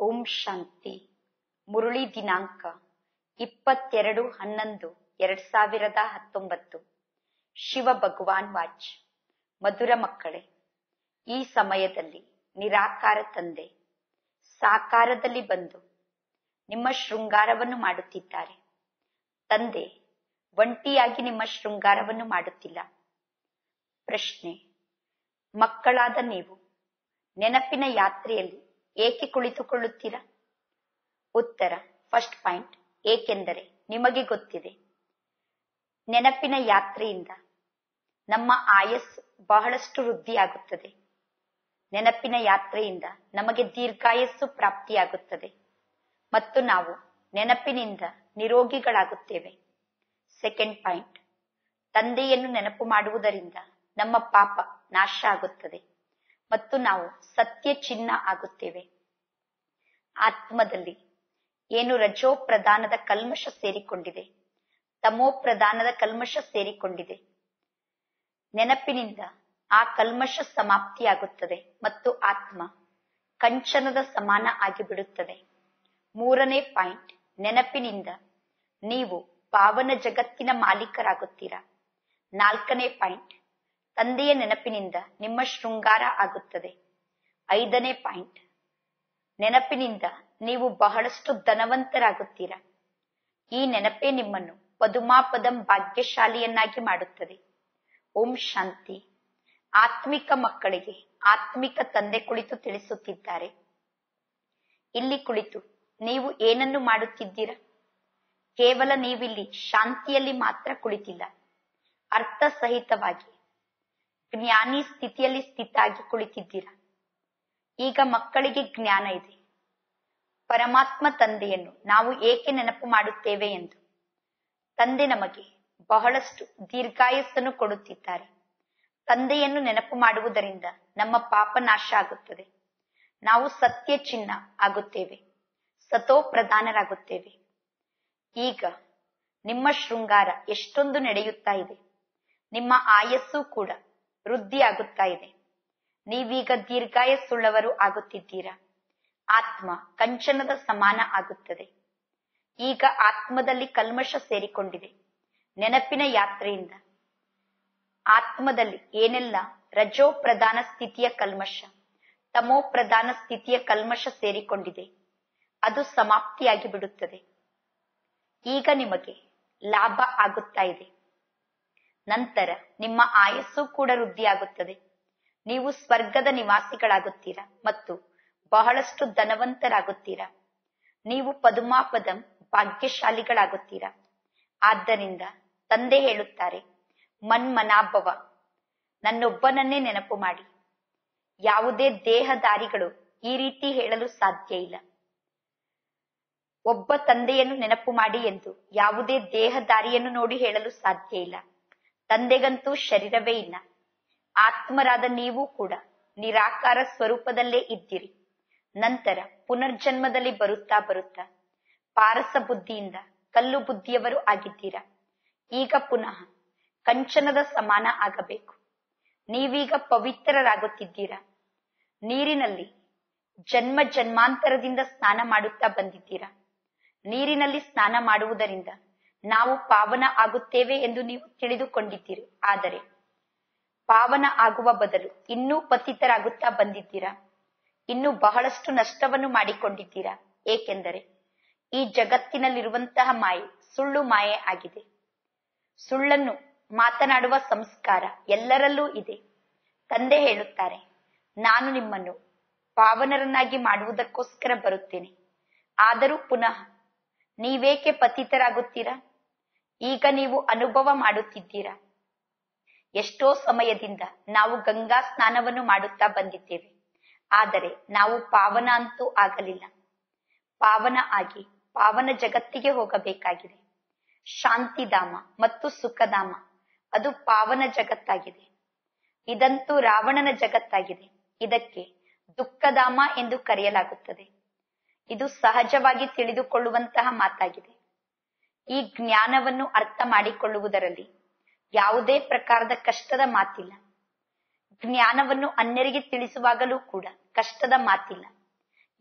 ಓಂ ಶಾಂತಿ ಮುರುಳಿ ದಿನಾಂಕ ಇಪ್ಪತ್ತೆರಡು ಹನ್ನೊಂದು ಎರಡ್ ಸಾವಿರದ ಹತ್ತೊಂಬತ್ತು ಶಿವ ಭಗವಾನ್ ವಾಚ್ ಮಧುರ ಮಕ್ಕಳೇ ಈ ಸಮಯದಲ್ಲಿ ನಿರಾಕಾರ ತಂದೆ ಸಾಕಾರದಲ್ಲಿ ಬಂದು ನಿಮ್ಮ ಶೃಂಗಾರವನ್ನು ಮಾಡುತ್ತಿದ್ದಾರೆ ತಂದೆ ಒಂಟಿಯಾಗಿ ನಿಮ್ಮ ಶೃಂಗಾರವನ್ನು ಮಾಡುತ್ತಿಲ್ಲ ಪ್ರಶ್ನೆ ಮಕ್ಕಳಾದ ನೀವು ನೆನಪಿನ ಯಾತ್ರೆಯಲ್ಲಿ ಏಕೆ ಕುಳಿತುಕೊಳ್ಳುತ್ತೀರಾ ಉತ್ತರ ಫಸ್ಟ್ ಪಾಯಿಂಟ್ ಏಕೆಂದರೆ ನಿಮಗೆ ಗೊತ್ತಿದೆ ನೆನಪಿನ ಯಾತ್ರೆಯಿಂದ ನಮ್ಮ ಆಯಸ್ಸು ಬಹಳಷ್ಟು ವೃದ್ಧಿಯಾಗುತ್ತದೆ ನೆನಪಿನ ಯಾತ್ರೆಯಿಂದ ನಮಗೆ ದೀರ್ಘಾಯಸ್ಸು ಪ್ರಾಪ್ತಿಯಾಗುತ್ತದೆ ಮತ್ತು ನಾವು ನೆನಪಿನಿಂದ ನಿರೋಗಿಗಳಾಗುತ್ತೇವೆ ಸೆಕೆಂಡ್ ಪಾಯಿಂಟ್ ತಂದೆಯನ್ನು ನೆನಪು ಮಾಡುವುದರಿಂದ ನಮ್ಮ ಪಾಪ ನಾಶ ಆಗುತ್ತದೆ ಮತ್ತು ನಾವು ಸತ್ಯ ಚಿನ್ನ ಆಗುತ್ತೇವೆ ಆತ್ಮದಲ್ಲಿ ಏನು ರಜೋ ಪ್ರಧಾನದ ಕಲ್ಮಶ ಸೇರಿಕೊಂಡಿದೆ ತಮೋ ಪ್ರಧಾನದ ಕಲ್ಮಶ ಸೇರಿಕೊಂಡಿದೆ ನೆನಪಿನಿಂದ ಆ ಕಲ್ಮಶ ಸಮಾಪ್ತಿಯಾಗುತ್ತದೆ ಮತ್ತು ಆತ್ಮ ಕಂಚನದ ಸಮಾನ ಆಗಿಬಿಡುತ್ತದೆ ಮೂರನೇ ಪಾಯಿಂಟ್ ನೆನಪಿನಿಂದ ನೀವು ಪಾವನ ಜಗತ್ತಿನ ಮಾಲೀಕರಾಗುತ್ತೀರಾ ನಾಲ್ಕನೇ ಪಾಯಿಂಟ್ ತಂದೆಯ ನೆನಪಿನಿಂದ ನಿಮ್ಮ ಶೃಂಗಾರ ಆಗುತ್ತದೆ ಐದನೇ ಪಾಯಿಂಟ್ ನೆನಪಿನಿಂದ ನೀವು ಬಹಳಷ್ಟು ಧನವಂತರಾಗುತ್ತೀರಾ ಈ ನೆನಪೇ ನಿಮ್ಮನ್ನು ಪದುಮಾಪದಂ ಭಾಗ್ಯಶಾಲಿಯನ್ನಾಗಿ ಮಾಡುತ್ತದೆ ಓಂ ಶಾಂತಿ ಆತ್ಮಿಕ ಮಕ್ಕಳಿಗೆ ಆತ್ಮಿಕ ತಂದೆ ಕುಳಿತು ತಿಳಿಸುತ್ತಿದ್ದಾರೆ ಇಲ್ಲಿ ಕುಳಿತು ನೀವು ಏನನ್ನು ಮಾಡುತ್ತಿದ್ದೀರಾ ಕೇವಲ ನೀವಿಲ್ಲಿ ಶಾಂತಿಯಲ್ಲಿ ಮಾತ್ರ ಕುಳಿತಿಲ್ಲ ಅರ್ಥ ಸಹಿತವಾಗಿ ಜ್ಞಾನಿ ಸ್ಥಿತಿಯಲ್ಲಿ ಸ್ಥಿತಾಗಿ ಕುಳಿತಿದ್ದೀರಾ ಈಗ ಮಕ್ಕಳಿಗೆ ಜ್ಞಾನ ಇದೆ ಪರಮಾತ್ಮ ತಂದೆಯನ್ನು ನಾವು ಏಕೆ ನೆನಪು ಮಾಡುತ್ತೇವೆ ಎಂದು ತಂದೆ ನಮಗೆ ಬಹಳಷ್ಟು ದೀರ್ಘಾಯಸ್ಸನ್ನು ಕೊಡುತ್ತಿದ್ದಾರೆ ತಂದೆಯನ್ನು ನೆನಪು ಮಾಡುವುದರಿಂದ ನಮ್ಮ ಪಾಪ ನಾಶ ಆಗುತ್ತದೆ ನಾವು ಸತ್ಯ ಚಿನ್ನ ಆಗುತ್ತೇವೆ ಸತೋ ಪ್ರಧಾನರಾಗುತ್ತೇವೆ ಈಗ ನಿಮ್ಮ ಶೃಂಗಾರ ಎಷ್ಟೊಂದು ನಡೆಯುತ್ತಾ ಇದೆ ನಿಮ್ಮ ಆಯಸ್ಸು ಕೂಡ ವೃದ್ಧಿ ಆಗುತ್ತಾ ಇದೆ ನೀವೀಗ ದೀರ್ಘಾಯಸ್ಸುಳ್ಳವರು ಆಗುತ್ತಿದ್ದೀರಾ ಆತ್ಮ ಕಂಚನದ ಸಮಾನ ಆಗುತ್ತದೆ ಈಗ ಆತ್ಮದಲ್ಲಿ ಕಲ್ಮಶ ಸೇರಿಕೊಂಡಿದೆ ನೆನಪಿನ ಯಾತ್ರೆಯಿಂದ ಆತ್ಮದಲ್ಲಿ ಏನೆಲ್ಲ ರಜೋ ಪ್ರಧಾನ ಸ್ಥಿತಿಯ ಕಲ್ಮಶ ತಮೋ ಪ್ರಧಾನ ಸ್ಥಿತಿಯ ಕಲ್ಮಶ ಸೇರಿಕೊಂಡಿದೆ ಅದು ಸಮಾಪ್ತಿಯಾಗಿ ಬಿಡುತ್ತದೆ ಈಗ ನಿಮಗೆ ಲಾಭ ಆಗುತ್ತಾ ಇದೆ ನಂತರ ನಿಮ್ಮ ಆಯಸ್ಸು ಕೂಡ ವೃದ್ಧಿಯಾಗುತ್ತದೆ ನೀವು ಸ್ವರ್ಗದ ನಿವಾಸಿಗಳಾಗುತ್ತೀರಾ ಮತ್ತು ಬಹಳಷ್ಟು ಧನವಂತರಾಗುತ್ತೀರಾ ನೀವು ಪದುಮಾಪದಂ ಭಾಗ್ಯಶಾಲಿಗಳಾಗುತ್ತೀರಾ ಆದ್ದರಿಂದ ತಂದೆ ಹೇಳುತ್ತಾರೆ ಮನ್ಮನಾಭವ ನನ್ನೊಬ್ಬನನ್ನೇ ನೆನಪು ಮಾಡಿ ಯಾವುದೇ ದೇಹದಾರಿಗಳು ಈ ರೀತಿ ಹೇಳಲು ಸಾಧ್ಯ ಇಲ್ಲ ಒಬ್ಬ ತಂದೆಯನ್ನು ನೆನಪು ಮಾಡಿ ಎಂದು ಯಾವುದೇ ದೇಹದಾರಿಯನ್ನು ನೋಡಿ ಹೇಳಲು ಸಾಧ್ಯ ಇಲ್ಲ ತಂದೆಗಂತೂ ಶರೀರವೇ ಇಲ್ಲ ಆತ್ಮರಾದ ನೀವು ಕೂಡ ನಿರಾಕಾರ ಸ್ವರೂಪದಲ್ಲೇ ಇದ್ದೀರಿ ನಂತರ ಪುನರ್ಜನ್ಮದಲ್ಲಿ ಬರುತ್ತಾ ಬರುತ್ತಾ ಪಾರಸ ಬುದ್ಧಿಯಿಂದ ಕಲ್ಲು ಬುದ್ಧಿಯವರು ಆಗಿದ್ದೀರಾ ಈಗ ಪುನಃ ಕಂಚನದ ಸಮಾನ ಆಗಬೇಕು ನೀವೀಗ ಪವಿತ್ರರಾಗುತ್ತಿದ್ದೀರಾ ನೀರಿನಲ್ಲಿ ಜನ್ಮ ಜನ್ಮಾಂತರದಿಂದ ಸ್ನಾನ ಮಾಡುತ್ತಾ ಬಂದಿದ್ದೀರಾ ನೀರಿನಲ್ಲಿ ಸ್ನಾನ ಮಾಡುವುದರಿಂದ ನಾವು ಪಾವನ ಆಗುತ್ತೇವೆ ಎಂದು ನೀವು ತಿಳಿದುಕೊಂಡಿದ್ದೀರಿ ಆದರೆ ಪಾವನ ಆಗುವ ಬದಲು ಇನ್ನೂ ಪತಿತರಾಗುತ್ತಾ ಬಂದಿದ್ದೀರಾ ಇನ್ನು ಬಹಳಷ್ಟು ನಷ್ಟವನ್ನು ಮಾಡಿಕೊಂಡಿದ್ದೀರಾ ಏಕೆಂದರೆ ಈ ಜಗತ್ತಿನಲ್ಲಿರುವಂತಹ ಮಾಯೆ ಸುಳ್ಳು ಮಾಯೆ ಆಗಿದೆ ಸುಳ್ಳನ್ನು ಮಾತನಾಡುವ ಸಂಸ್ಕಾರ ಎಲ್ಲರಲ್ಲೂ ಇದೆ ತಂದೆ ಹೇಳುತ್ತಾರೆ ನಾನು ನಿಮ್ಮನ್ನು ಪಾವನರನ್ನಾಗಿ ಮಾಡುವುದಕ್ಕೋಸ್ಕರ ಬರುತ್ತೇನೆ ಆದರೂ ಪುನಃ ನೀವೇಕೆ ಪತಿತರಾಗುತ್ತೀರಾ ಈಗ ನೀವು ಅನುಭವ ಮಾಡುತ್ತಿದ್ದೀರಾ ಎಷ್ಟೋ ಸಮಯದಿಂದ ನಾವು ಗಂಗಾ ಸ್ನಾನವನ್ನು ಮಾಡುತ್ತಾ ಬಂದಿದ್ದೇವೆ ಆದರೆ ನಾವು ಪಾವನ ಅಂತೂ ಆಗಲಿಲ್ಲ ಪಾವನ ಆಗಿ ಪಾವನ ಜಗತ್ತಿಗೆ ಹೋಗಬೇಕಾಗಿದೆ ಶಾಂತಿಧಾಮ ಮತ್ತು ಸುಖಧಾಮ ಅದು ಪಾವನ ಜಗತ್ತಾಗಿದೆ ಇದಂತೂ ರಾವಣನ ಜಗತ್ತಾಗಿದೆ ಇದಕ್ಕೆ ದುಃಖಧಾಮ ಎಂದು ಕರೆಯಲಾಗುತ್ತದೆ ಇದು ಸಹಜವಾಗಿ ತಿಳಿದುಕೊಳ್ಳುವಂತಹ ಮಾತಾಗಿದೆ ಈ ಜ್ಞಾನವನ್ನು ಅರ್ಥ ಮಾಡಿಕೊಳ್ಳುವುದರಲ್ಲಿ ಯಾವುದೇ ಪ್ರಕಾರದ ಕಷ್ಟದ ಮಾತಿಲ್ಲ ಜ್ಞಾನವನ್ನು ಅನ್ಯರಿಗೆ ತಿಳಿಸುವಾಗಲೂ ಕೂಡ ಕಷ್ಟದ ಮಾತಿಲ್ಲ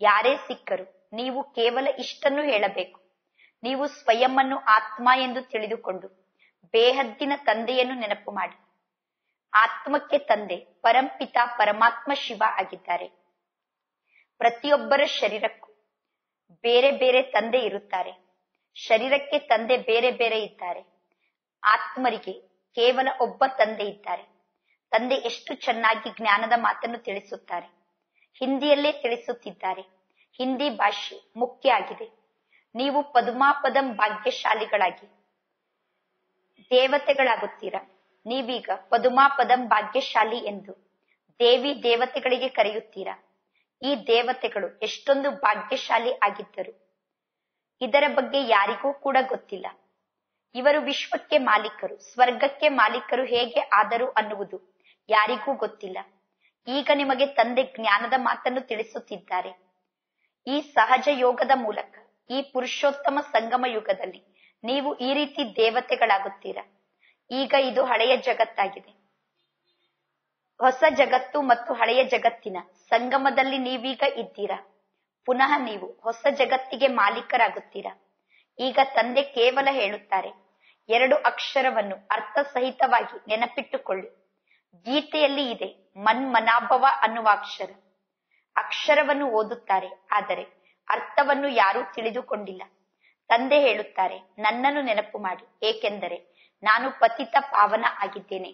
ಯಾರೇ ಸಿಕ್ಕರು ನೀವು ಕೇವಲ ಇಷ್ಟನ್ನು ಹೇಳಬೇಕು ನೀವು ಸ್ವಯಂವನ್ನು ಆತ್ಮ ಎಂದು ತಿಳಿದುಕೊಂಡು ಬೇಹದ್ದಿನ ತಂದೆಯನ್ನು ನೆನಪು ಮಾಡಿ ಆತ್ಮಕ್ಕೆ ತಂದೆ ಪರಂಪಿತ ಪರಮಾತ್ಮ ಶಿವ ಆಗಿದ್ದಾರೆ ಪ್ರತಿಯೊಬ್ಬರ ಶರೀರಕ್ಕೂ ಬೇರೆ ಬೇರೆ ತಂದೆ ಇರುತ್ತಾರೆ ಶರೀರಕ್ಕೆ ತಂದೆ ಬೇರೆ ಬೇರೆ ಇದ್ದಾರೆ ಆತ್ಮರಿಗೆ ಕೇವಲ ಒಬ್ಬ ತಂದೆ ಇದ್ದಾರೆ ತಂದೆ ಎಷ್ಟು ಚೆನ್ನಾಗಿ ಜ್ಞಾನದ ಮಾತನ್ನು ತಿಳಿಸುತ್ತಾರೆ ಹಿಂದಿಯಲ್ಲೇ ತಿಳಿಸುತ್ತಿದ್ದಾರೆ ಹಿಂದಿ ಭಾಷೆ ಮುಖ್ಯ ಆಗಿದೆ ನೀವು ಪದುಮಾಪದಂ ಭಾಗ್ಯಶಾಲಿಗಳಾಗಿ ದೇವತೆಗಳಾಗುತ್ತೀರಾ ನೀವೀಗ ಪದುಮಾಪದಂ ಭಾಗ್ಯಶಾಲಿ ಎಂದು ದೇವಿ ದೇವತೆಗಳಿಗೆ ಕರೆಯುತ್ತೀರಾ ಈ ದೇವತೆಗಳು ಎಷ್ಟೊಂದು ಭಾಗ್ಯಶಾಲಿ ಆಗಿದ್ದರು ಇದರ ಬಗ್ಗೆ ಯಾರಿಗೂ ಕೂಡ ಗೊತ್ತಿಲ್ಲ ಇವರು ವಿಶ್ವಕ್ಕೆ ಮಾಲೀಕರು ಸ್ವರ್ಗಕ್ಕೆ ಮಾಲೀಕರು ಹೇಗೆ ಆದರು ಅನ್ನುವುದು ಯಾರಿಗೂ ಗೊತ್ತಿಲ್ಲ ಈಗ ನಿಮಗೆ ತಂದೆ ಜ್ಞಾನದ ಮಾತನ್ನು ತಿಳಿಸುತ್ತಿದ್ದಾರೆ ಈ ಸಹಜ ಯೋಗದ ಮೂಲಕ ಈ ಪುರುಷೋತ್ತಮ ಸಂಗಮ ಯುಗದಲ್ಲಿ ನೀವು ಈ ರೀತಿ ದೇವತೆಗಳಾಗುತ್ತೀರಾ ಈಗ ಇದು ಹಳೆಯ ಜಗತ್ತಾಗಿದೆ ಹೊಸ ಜಗತ್ತು ಮತ್ತು ಹಳೆಯ ಜಗತ್ತಿನ ಸಂಗಮದಲ್ಲಿ ನೀವೀಗ ಇದ್ದೀರಾ ಪುನಃ ನೀವು ಹೊಸ ಜಗತ್ತಿಗೆ ಮಾಲೀಕರಾಗುತ್ತೀರಾ ಈಗ ತಂದೆ ಕೇವಲ ಹೇಳುತ್ತಾರೆ ಎರಡು ಅಕ್ಷರವನ್ನು ಅರ್ಥಸಹಿತವಾಗಿ ನೆನಪಿಟ್ಟುಕೊಳ್ಳಿ ಗೀತೆಯಲ್ಲಿ ಇದೆ ಮನ್ಮನಾಭವ ಅನ್ನುವ ಅಕ್ಷರ ಅಕ್ಷರವನ್ನು ಓದುತ್ತಾರೆ ಆದರೆ ಅರ್ಥವನ್ನು ಯಾರೂ ತಿಳಿದುಕೊಂಡಿಲ್ಲ ತಂದೆ ಹೇಳುತ್ತಾರೆ ನನ್ನನ್ನು ನೆನಪು ಮಾಡಿ ಏಕೆಂದರೆ ನಾನು ಪತಿತ ಪಾವನ ಆಗಿದ್ದೇನೆ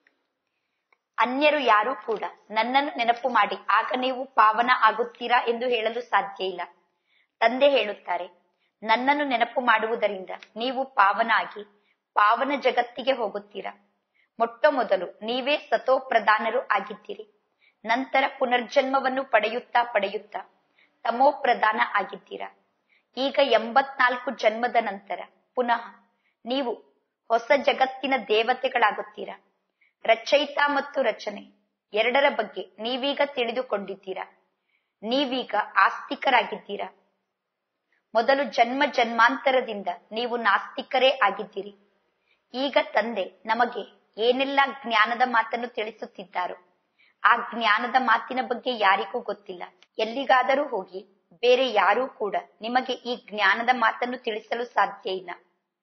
ಅನ್ಯರು ಯಾರೂ ಕೂಡ ನನ್ನನ್ನು ನೆನಪು ಮಾಡಿ ಆಗ ನೀವು ಪಾವನ ಆಗುತ್ತೀರಾ ಎಂದು ಹೇಳಲು ಸಾಧ್ಯ ಇಲ್ಲ ತಂದೆ ಹೇಳುತ್ತಾರೆ ನನ್ನನ್ನು ನೆನಪು ಮಾಡುವುದರಿಂದ ನೀವು ಪಾವನ ಆಗಿ ಪಾವನ ಜಗತ್ತಿಗೆ ಹೋಗುತ್ತೀರಾ ಮೊಟ್ಟ ಮೊದಲು ನೀವೇ ಸತೋ ಪ್ರಧಾನರು ಆಗಿದ್ದೀರಿ ನಂತರ ಪುನರ್ಜನ್ಮವನ್ನು ಪಡೆಯುತ್ತಾ ಪಡೆಯುತ್ತಾ ತಮೋ ಪ್ರಧಾನ ಆಗಿದ್ದೀರಾ ಈಗ ಎಂಬತ್ನಾಲ್ಕು ಜನ್ಮದ ನಂತರ ಪುನಃ ನೀವು ಹೊಸ ಜಗತ್ತಿನ ದೇವತೆಗಳಾಗುತ್ತೀರಾ ರಚಯಿತ ಮತ್ತು ರಚನೆ ಎರಡರ ಬಗ್ಗೆ ನೀವೀಗ ತಿಳಿದುಕೊಂಡಿದ್ದೀರಾ ನೀವೀಗ ಆಸ್ತಿಕರಾಗಿದ್ದೀರಾ ಮೊದಲು ಜನ್ಮ ಜನ್ಮಾಂತರದಿಂದ ನೀವು ನಾಸ್ತಿಕರೇ ಆಗಿದ್ದೀರಿ ಈಗ ತಂದೆ ನಮಗೆ ಏನೆಲ್ಲ ಜ್ಞಾನದ ಮಾತನ್ನು ತಿಳಿಸುತ್ತಿದ್ದಾರೋ ಆ ಜ್ಞಾನದ ಮಾತಿನ ಬಗ್ಗೆ ಯಾರಿಗೂ ಗೊತ್ತಿಲ್ಲ ಎಲ್ಲಿಗಾದರೂ ಹೋಗಿ ಬೇರೆ ಯಾರೂ ಕೂಡ ನಿಮಗೆ ಈ ಜ್ಞಾನದ ಮಾತನ್ನು ತಿಳಿಸಲು ಸಾಧ್ಯ ಇಲ್ಲ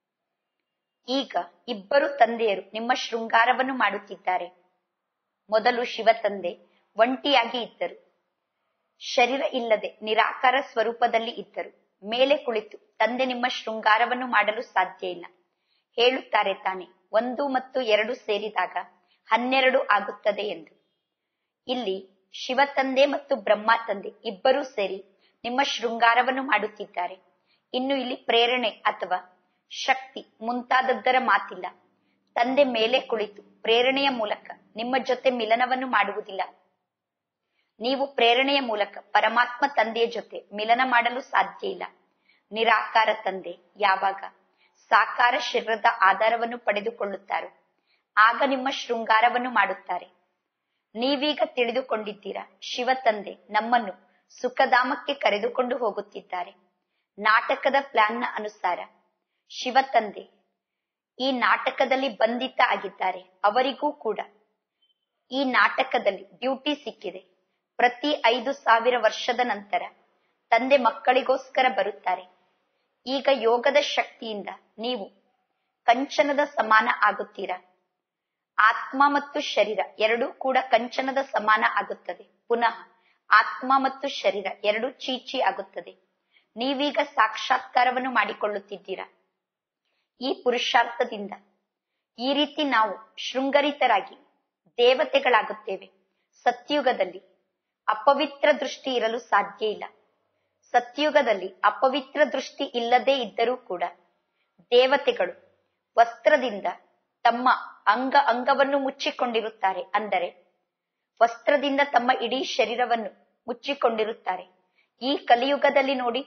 ಈಗ ಇಬ್ಬರು ತಂದೆಯರು ನಿಮ್ಮ ಶೃಂಗಾರವನ್ನು ಮಾಡುತ್ತಿದ್ದಾರೆ ಮೊದಲು ಶಿವ ತಂದೆ ಒಂಟಿಯಾಗಿ ಇದ್ದರು ಶರೀರ ಇಲ್ಲದೆ ನಿರಾಕಾರ ಸ್ವರೂಪದಲ್ಲಿ ಇದ್ದರು ಮೇಲೆ ಕುಳಿತು ತಂದೆ ನಿಮ್ಮ ಶೃಂಗಾರವನ್ನು ಮಾಡಲು ಸಾಧ್ಯ ಇಲ್ಲ ಹೇಳುತ್ತಾರೆ ತಾನೆ ಒಂದು ಮತ್ತು ಎರಡು ಸೇರಿದಾಗ ಹನ್ನೆರಡು ಆಗುತ್ತದೆ ಎಂದು ಇಲ್ಲಿ ಶಿವ ತಂದೆ ಮತ್ತು ಬ್ರಹ್ಮ ತಂದೆ ಇಬ್ಬರೂ ಸೇರಿ ನಿಮ್ಮ ಶೃಂಗಾರವನ್ನು ಮಾಡುತ್ತಿದ್ದಾರೆ ಇನ್ನು ಇಲ್ಲಿ ಪ್ರೇರಣೆ ಅಥವಾ ಶಕ್ತಿ ಮುಂತಾದದ್ದರ ಮಾತಿಲ್ಲ ತಂದೆ ಮೇಲೆ ಕುಳಿತು ಪ್ರೇರಣೆಯ ಮೂಲಕ ನಿಮ್ಮ ಜೊತೆ ಮಿಲನವನ್ನು ಮಾಡುವುದಿಲ್ಲ ನೀವು ಪ್ರೇರಣೆಯ ಮೂಲಕ ಪರಮಾತ್ಮ ತಂದೆಯ ಜೊತೆ ಮಿಲನ ಮಾಡಲು ಸಾಧ್ಯ ಇಲ್ಲ ನಿರಾಕಾರ ತಂದೆ ಯಾವಾಗ ಸಾಕಾರ ಶರೀರದ ಆಧಾರವನ್ನು ಪಡೆದುಕೊಳ್ಳುತ್ತಾರೋ ಆಗ ನಿಮ್ಮ ಶೃಂಗಾರವನ್ನು ಮಾಡುತ್ತಾರೆ ನೀವೀಗ ತಿಳಿದುಕೊಂಡಿದ್ದೀರಾ ಶಿವ ತಂದೆ ನಮ್ಮನ್ನು ಸುಖಧಾಮಕ್ಕೆ ಕರೆದುಕೊಂಡು ಹೋಗುತ್ತಿದ್ದಾರೆ ನಾಟಕದ ಪ್ಲಾನ್ನ ಅನುಸಾರ ಶಿವ ತಂದೆ ಈ ನಾಟಕದಲ್ಲಿ ಬಂಧಿತ ಆಗಿದ್ದಾರೆ ಅವರಿಗೂ ಕೂಡ ಈ ನಾಟಕದಲ್ಲಿ ಡ್ಯೂಟಿ ಸಿಕ್ಕಿದೆ ಪ್ರತಿ ಐದು ಸಾವಿರ ವರ್ಷದ ನಂತರ ತಂದೆ ಮಕ್ಕಳಿಗೋಸ್ಕರ ಬರುತ್ತಾರೆ ಈಗ ಯೋಗದ ಶಕ್ತಿಯಿಂದ ನೀವು ಕಂಚನದ ಸಮಾನ ಆಗುತ್ತೀರಾ ಆತ್ಮ ಮತ್ತು ಶರೀರ ಎರಡೂ ಕೂಡ ಕಂಚನದ ಸಮಾನ ಆಗುತ್ತದೆ ಪುನಃ ಆತ್ಮ ಮತ್ತು ಶರೀರ ಎರಡೂ ಚೀಚಿ ಆಗುತ್ತದೆ ನೀವೀಗ ಸಾಕ್ಷಾತ್ಕಾರವನ್ನು ಮಾಡಿಕೊಳ್ಳುತ್ತಿದ್ದೀರಾ ಈ ಪುರುಷಾರ್ಥದಿಂದ ಈ ರೀತಿ ನಾವು ಶೃಂಗರಿತರಾಗಿ ದೇವತೆಗಳಾಗುತ್ತೇವೆ ಸತ್ಯುಗದಲ್ಲಿ ಅಪವಿತ್ರ ದೃಷ್ಟಿ ಇರಲು ಸಾಧ್ಯ ಇಲ್ಲ ಸತ್ಯುಗದಲ್ಲಿ ಅಪವಿತ್ರ ದೃಷ್ಟಿ ಇಲ್ಲದೇ ಇದ್ದರೂ ಕೂಡ ದೇವತೆಗಳು ವಸ್ತ್ರದಿಂದ ತಮ್ಮ ಅಂಗ ಅಂಗವನ್ನು ಮುಚ್ಚಿಕೊಂಡಿರುತ್ತಾರೆ ಅಂದರೆ ವಸ್ತ್ರದಿಂದ ತಮ್ಮ ಇಡೀ ಶರೀರವನ್ನು ಮುಚ್ಚಿಕೊಂಡಿರುತ್ತಾರೆ ಈ ಕಲಿಯುಗದಲ್ಲಿ ನೋಡಿ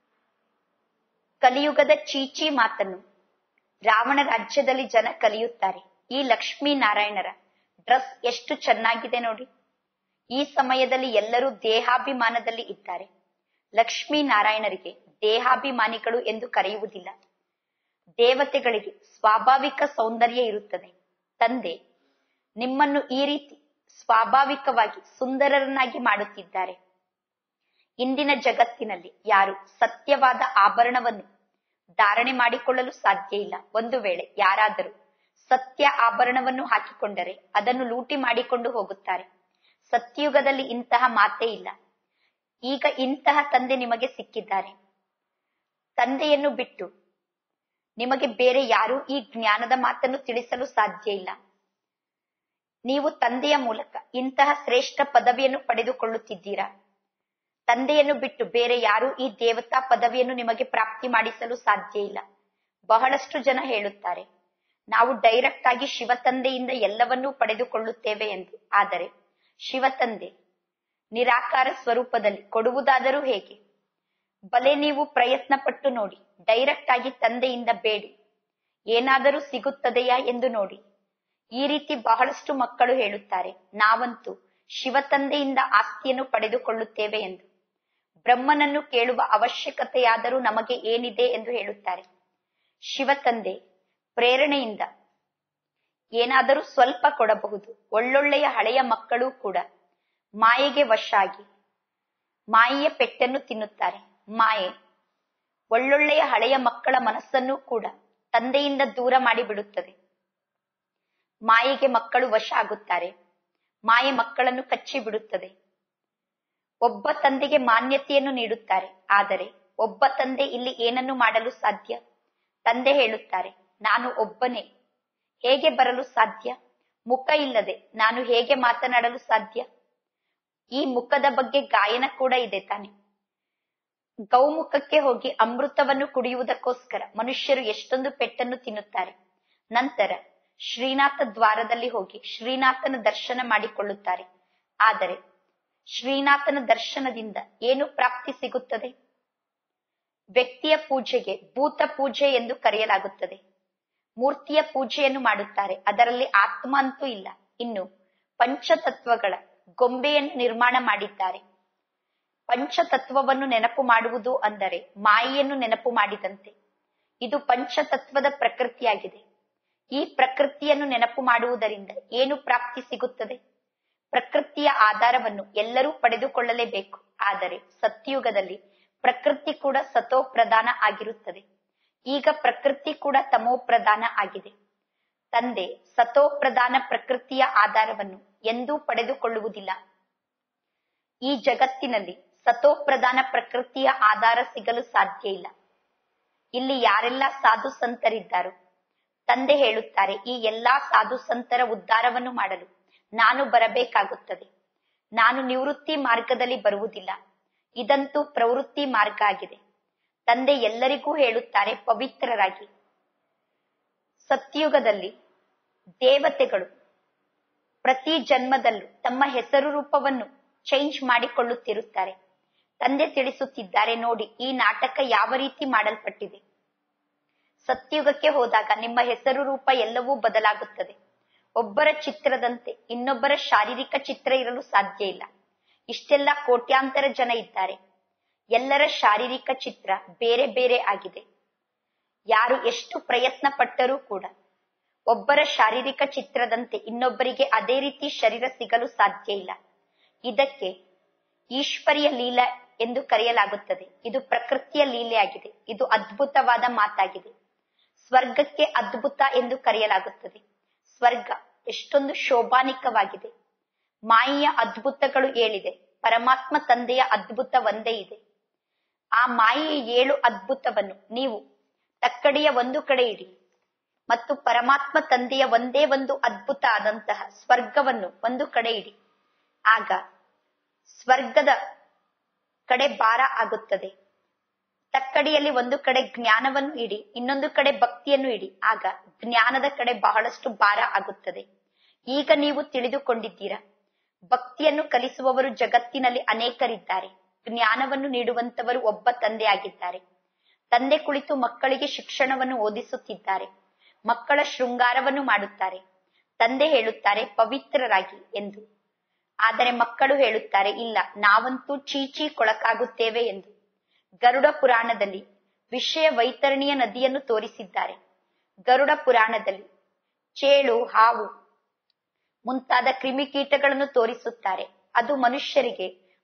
ಕಲಿಯುಗದ ಚೀಚಿ ಮಾತನ್ನು ರಾವಣ ರಾಜ್ಯದಲ್ಲಿ ಜನ ಕಲಿಯುತ್ತಾರೆ ಈ ಲಕ್ಷ್ಮೀ ನಾರಾಯಣರ ಡ್ರೆಸ್ ಎಷ್ಟು ಚೆನ್ನಾಗಿದೆ ನೋಡಿ ಈ ಸಮಯದಲ್ಲಿ ಎಲ್ಲರೂ ದೇಹಾಭಿಮಾನದಲ್ಲಿ ಇದ್ದಾರೆ ಲಕ್ಷ್ಮೀ ನಾರಾಯಣರಿಗೆ ದೇಹಾಭಿಮಾನಿಗಳು ಎಂದು ಕರೆಯುವುದಿಲ್ಲ ದೇವತೆಗಳಿಗೆ ಸ್ವಾಭಾವಿಕ ಸೌಂದರ್ಯ ಇರುತ್ತದೆ ತಂದೆ ನಿಮ್ಮನ್ನು ಈ ರೀತಿ ಸ್ವಾಭಾವಿಕವಾಗಿ ಸುಂದರರನ್ನಾಗಿ ಮಾಡುತ್ತಿದ್ದಾರೆ ಇಂದಿನ ಜಗತ್ತಿನಲ್ಲಿ ಯಾರು ಸತ್ಯವಾದ ಆಭರಣವನ್ನು ಧಾರಣೆ ಮಾಡಿಕೊಳ್ಳಲು ಸಾಧ್ಯ ಇಲ್ಲ ಒಂದು ವೇಳೆ ಯಾರಾದರೂ ಸತ್ಯ ಆಭರಣವನ್ನು ಹಾಕಿಕೊಂಡರೆ ಅದನ್ನು ಲೂಟಿ ಮಾಡಿಕೊಂಡು ಹೋಗುತ್ತಾರೆ ಸತ್ಯಯುಗದಲ್ಲಿ ಇಂತಹ ಮಾತೇ ಇಲ್ಲ ಈಗ ಇಂತಹ ತಂದೆ ನಿಮಗೆ ಸಿಕ್ಕಿದ್ದಾರೆ ತಂದೆಯನ್ನು ಬಿಟ್ಟು ನಿಮಗೆ ಬೇರೆ ಯಾರೂ ಈ ಜ್ಞಾನದ ಮಾತನ್ನು ತಿಳಿಸಲು ಸಾಧ್ಯ ಇಲ್ಲ ನೀವು ತಂದೆಯ ಮೂಲಕ ಇಂತಹ ಶ್ರೇಷ್ಠ ಪದವಿಯನ್ನು ಪಡೆದುಕೊಳ್ಳುತ್ತಿದ್ದೀರಾ ತಂದೆಯನ್ನು ಬಿಟ್ಟು ಬೇರೆ ಯಾರೂ ಈ ದೇವತಾ ಪದವಿಯನ್ನು ನಿಮಗೆ ಪ್ರಾಪ್ತಿ ಮಾಡಿಸಲು ಸಾಧ್ಯ ಇಲ್ಲ ಬಹಳಷ್ಟು ಜನ ಹೇಳುತ್ತಾರೆ ನಾವು ಡೈರೆಕ್ಟ್ ಆಗಿ ಶಿವ ತಂದೆಯಿಂದ ಎಲ್ಲವನ್ನೂ ಪಡೆದುಕೊಳ್ಳುತ್ತೇವೆ ಎಂದು ಆದರೆ ಶಿವ ತಂದೆ ನಿರಾಕಾರ ಸ್ವರೂಪದಲ್ಲಿ ಕೊಡುವುದಾದರೂ ಹೇಗೆ ಬಲೆ ನೀವು ಪ್ರಯತ್ನ ಪಟ್ಟು ನೋಡಿ ಡೈರೆಕ್ಟ್ ಆಗಿ ತಂದೆಯಿಂದ ಬೇಡಿ ಏನಾದರೂ ಸಿಗುತ್ತದೆಯಾ ಎಂದು ನೋಡಿ ಈ ರೀತಿ ಬಹಳಷ್ಟು ಮಕ್ಕಳು ಹೇಳುತ್ತಾರೆ ನಾವಂತೂ ಶಿವ ತಂದೆಯಿಂದ ಆಸ್ತಿಯನ್ನು ಪಡೆದುಕೊಳ್ಳುತ್ತೇವೆ ಎಂದು ಬ್ರಹ್ಮನನ್ನು ಕೇಳುವ ಅವಶ್ಯಕತೆಯಾದರೂ ನಮಗೆ ಏನಿದೆ ಎಂದು ಹೇಳುತ್ತಾರೆ ಶಿವ ತಂದೆ ಪ್ರೇರಣೆಯಿಂದ ಏನಾದರೂ ಸ್ವಲ್ಪ ಕೊಡಬಹುದು ಒಳ್ಳೊಳ್ಳೆಯ ಹಳೆಯ ಮಕ್ಕಳು ಕೂಡ ಮಾಯೆಗೆ ವಶ ಆಗಿ ಮಾಯೆಯ ಪೆಟ್ಟನ್ನು ತಿನ್ನುತ್ತಾರೆ ಮಾಯೆ ಒಳ್ಳೊಳ್ಳೆಯ ಹಳೆಯ ಮಕ್ಕಳ ಮನಸ್ಸನ್ನು ಕೂಡ ತಂದೆಯಿಂದ ದೂರ ಮಾಡಿಬಿಡುತ್ತದೆ ಮಾಯೆಗೆ ಮಕ್ಕಳು ವಶ ಆಗುತ್ತಾರೆ ಮಾಯೆ ಮಕ್ಕಳನ್ನು ಕಚ್ಚಿ ಬಿಡುತ್ತದೆ ಒಬ್ಬ ತಂದೆಗೆ ಮಾನ್ಯತೆಯನ್ನು ನೀಡುತ್ತಾರೆ ಆದರೆ ಒಬ್ಬ ತಂದೆ ಇಲ್ಲಿ ಏನನ್ನು ಮಾಡಲು ಸಾಧ್ಯ ತಂದೆ ಹೇಳುತ್ತಾರೆ ನಾನು ಒಬ್ಬನೇ ಹೇಗೆ ಬರಲು ಸಾಧ್ಯ ಮುಖ ಇಲ್ಲದೆ ನಾನು ಹೇಗೆ ಮಾತನಾಡಲು ಸಾಧ್ಯ ಈ ಮುಖದ ಬಗ್ಗೆ ಗಾಯನ ಕೂಡ ಇದೆ ತಾನೆ ಗೌಮುಖಕ್ಕೆ ಹೋಗಿ ಅಮೃತವನ್ನು ಕುಡಿಯುವುದಕ್ಕೋಸ್ಕರ ಮನುಷ್ಯರು ಎಷ್ಟೊಂದು ಪೆಟ್ಟನ್ನು ತಿನ್ನುತ್ತಾರೆ ನಂತರ ಶ್ರೀನಾಥ ದ್ವಾರದಲ್ಲಿ ಹೋಗಿ ಶ್ರೀನಾಥನ ದರ್ಶನ ಮಾಡಿಕೊಳ್ಳುತ್ತಾರೆ ಆದರೆ ಶ್ರೀನಾಥನ ದರ್ಶನದಿಂದ ಏನು ಪ್ರಾಪ್ತಿ ಸಿಗುತ್ತದೆ ವ್ಯಕ್ತಿಯ ಪೂಜೆಗೆ ಭೂತ ಪೂಜೆ ಎಂದು ಕರೆಯಲಾಗುತ್ತದೆ ಮೂರ್ತಿಯ ಪೂಜೆಯನ್ನು ಮಾಡುತ್ತಾರೆ ಅದರಲ್ಲಿ ಆತ್ಮ ಅಂತೂ ಇಲ್ಲ ಇನ್ನು ಪಂಚತತ್ವಗಳ ಗೊಂಬೆಯನ್ನು ನಿರ್ಮಾಣ ಮಾಡಿದ್ದಾರೆ ಪಂಚತತ್ವವನ್ನು ನೆನಪು ಮಾಡುವುದು ಅಂದರೆ ಮಾಯೆಯನ್ನು ನೆನಪು ಮಾಡಿದಂತೆ ಇದು ಪಂಚತತ್ವದ ಪ್ರಕೃತಿಯಾಗಿದೆ ಈ ಪ್ರಕೃತಿಯನ್ನು ನೆನಪು ಮಾಡುವುದರಿಂದ ಏನು ಪ್ರಾಪ್ತಿ ಸಿಗುತ್ತದೆ ಪ್ರಕೃತಿಯ ಆಧಾರವನ್ನು ಎಲ್ಲರೂ ಪಡೆದುಕೊಳ್ಳಲೇಬೇಕು ಆದರೆ ಸತ್ಯುಗದಲ್ಲಿ ಪ್ರಕೃತಿ ಕೂಡ ಸತೋ ಪ್ರಧಾನ ಆಗಿರುತ್ತದೆ ಈಗ ಪ್ರಕೃತಿ ಕೂಡ ತಮೋ ಪ್ರಧಾನ ಆಗಿದೆ ತಂದೆ ಸತೋ ಪ್ರಧಾನ ಪ್ರಕೃತಿಯ ಆಧಾರವನ್ನು ಎಂದೂ ಪಡೆದುಕೊಳ್ಳುವುದಿಲ್ಲ ಈ ಜಗತ್ತಿನಲ್ಲಿ ಸತೋ ಪ್ರಧಾನ ಪ್ರಕೃತಿಯ ಆಧಾರ ಸಿಗಲು ಸಾಧ್ಯ ಇಲ್ಲ ಇಲ್ಲಿ ಯಾರೆಲ್ಲ ಸಾಧು ಸಂತರಿದ್ದಾರೋ ತಂದೆ ಹೇಳುತ್ತಾರೆ ಈ ಎಲ್ಲಾ ಸಾಧು ಸಂತರ ಉದ್ಧಾರವನ್ನು ಮಾಡಲು ನಾನು ಬರಬೇಕಾಗುತ್ತದೆ ನಾನು ನಿವೃತ್ತಿ ಮಾರ್ಗದಲ್ಲಿ ಬರುವುದಿಲ್ಲ ಇದಂತೂ ಪ್ರವೃತ್ತಿ ಮಾರ್ಗ ಆಗಿದೆ ತಂದೆ ಎಲ್ಲರಿಗೂ ಹೇಳುತ್ತಾರೆ ಪವಿತ್ರರಾಗಿ ಸತ್ಯುಗದಲ್ಲಿ ದೇವತೆಗಳು ಪ್ರತಿ ಜನ್ಮದಲ್ಲೂ ತಮ್ಮ ಹೆಸರು ರೂಪವನ್ನು ಚೇಂಜ್ ಮಾಡಿಕೊಳ್ಳುತ್ತಿರುತ್ತಾರೆ ತಂದೆ ತಿಳಿಸುತ್ತಿದ್ದಾರೆ ನೋಡಿ ಈ ನಾಟಕ ಯಾವ ರೀತಿ ಮಾಡಲ್ಪಟ್ಟಿದೆ ಸತ್ಯುಗಕ್ಕೆ ಹೋದಾಗ ನಿಮ್ಮ ಹೆಸರು ರೂಪ ಎಲ್ಲವೂ ಬದಲಾಗುತ್ತದೆ ಒಬ್ಬರ ಚಿತ್ರದಂತೆ ಇನ್ನೊಬ್ಬರ ಶಾರೀರಿಕ ಚಿತ್ರ ಇರಲು ಸಾಧ್ಯ ಇಲ್ಲ ಇಷ್ಟೆಲ್ಲ ಕೋಟ್ಯಾಂತರ ಜನ ಇದ್ದಾರೆ ಎಲ್ಲರ ಶಾರೀರಿಕ ಚಿತ್ರ ಬೇರೆ ಬೇರೆ ಆಗಿದೆ ಯಾರು ಎಷ್ಟು ಪ್ರಯತ್ನ ಪಟ್ಟರೂ ಕೂಡ ಒಬ್ಬರ ಶಾರೀರಿಕ ಚಿತ್ರದಂತೆ ಇನ್ನೊಬ್ಬರಿಗೆ ಅದೇ ರೀತಿ ಶರೀರ ಸಿಗಲು ಸಾಧ್ಯ ಇಲ್ಲ ಇದಕ್ಕೆ ಈಶ್ವರಿಯ ಲೀಲ ಎಂದು ಕರೆಯಲಾಗುತ್ತದೆ ಇದು ಪ್ರಕೃತಿಯ ಲೀಲೆಯಾಗಿದೆ ಇದು ಅದ್ಭುತವಾದ ಮಾತಾಗಿದೆ ಸ್ವರ್ಗಕ್ಕೆ ಅದ್ಭುತ ಎಂದು ಕರೆಯಲಾಗುತ್ತದೆ ಸ್ವರ್ಗ ಎಷ್ಟೊಂದು ಶೋಭಾನಿಕವಾಗಿದೆ ಮಾಯೆಯ ಅದ್ಭುತಗಳು ಏಳಿದೆ ಪರಮಾತ್ಮ ತಂದೆಯ ಅದ್ಭುತ ಒಂದೇ ಇದೆ ಆ ಮಾಯೆಯ ಏಳು ಅದ್ಭುತವನ್ನು ನೀವು ತಕ್ಕಡಿಯ ಒಂದು ಕಡೆ ಇಡಿ ಮತ್ತು ಪರಮಾತ್ಮ ತಂದೆಯ ಒಂದೇ ಒಂದು ಅದ್ಭುತ ಆದಂತಹ ಸ್ವರ್ಗವನ್ನು ಒಂದು ಕಡೆ ಇಡಿ ಆಗ ಸ್ವರ್ಗದ ಕಡೆ ಭಾರ ಆಗುತ್ತದೆ ತಕ್ಕಡಿಯಲ್ಲಿ ಒಂದು ಕಡೆ ಜ್ಞಾನವನ್ನು ಇಡಿ ಇನ್ನೊಂದು ಕಡೆ ಭಕ್ತಿಯನ್ನು ಇಡಿ ಆಗ ಜ್ಞಾನದ ಕಡೆ ಬಹಳಷ್ಟು ಭಾರ ಆಗುತ್ತದೆ ಈಗ ನೀವು ತಿಳಿದುಕೊಂಡಿದ್ದೀರಾ ಭಕ್ತಿಯನ್ನು ಕಲಿಸುವವರು ಜಗತ್ತಿನಲ್ಲಿ ಅನೇಕರಿದ್ದಾರೆ ಜ್ಞಾನವನ್ನು ನೀಡುವಂತವರು ಒಬ್ಬ ತಂದೆಯಾಗಿದ್ದಾರೆ ತಂದೆ ಕುಳಿತು ಮಕ್ಕಳಿಗೆ ಶಿಕ್ಷಣವನ್ನು ಓದಿಸುತ್ತಿದ್ದಾರೆ ಮಕ್ಕಳ ಶೃಂಗಾರವನ್ನು ಮಾಡುತ್ತಾರೆ ತಂದೆ ಹೇಳುತ್ತಾರೆ ಪವಿತ್ರರಾಗಿ ಎಂದು ಆದರೆ ಮಕ್ಕಳು ಹೇಳುತ್ತಾರೆ ಇಲ್ಲ ನಾವಂತೂ ಚೀಚಿ ಕೊಳಕಾಗುತ್ತೇವೆ ಎಂದು ಗರುಡ ಪುರಾಣದಲ್ಲಿ ವಿಷಯ ವೈತರಣಿಯ ನದಿಯನ್ನು ತೋರಿಸಿದ್ದಾರೆ ಗರುಡ ಪುರಾಣದಲ್ಲಿ ಚೇಳು ಹಾವು ಮುಂತಾದ ಕ್ರಿಮಿಕೀಟಗಳನ್ನು ತೋರಿಸುತ್ತಾರೆ ಅದು ಮನುಷ್ಯರಿಗೆ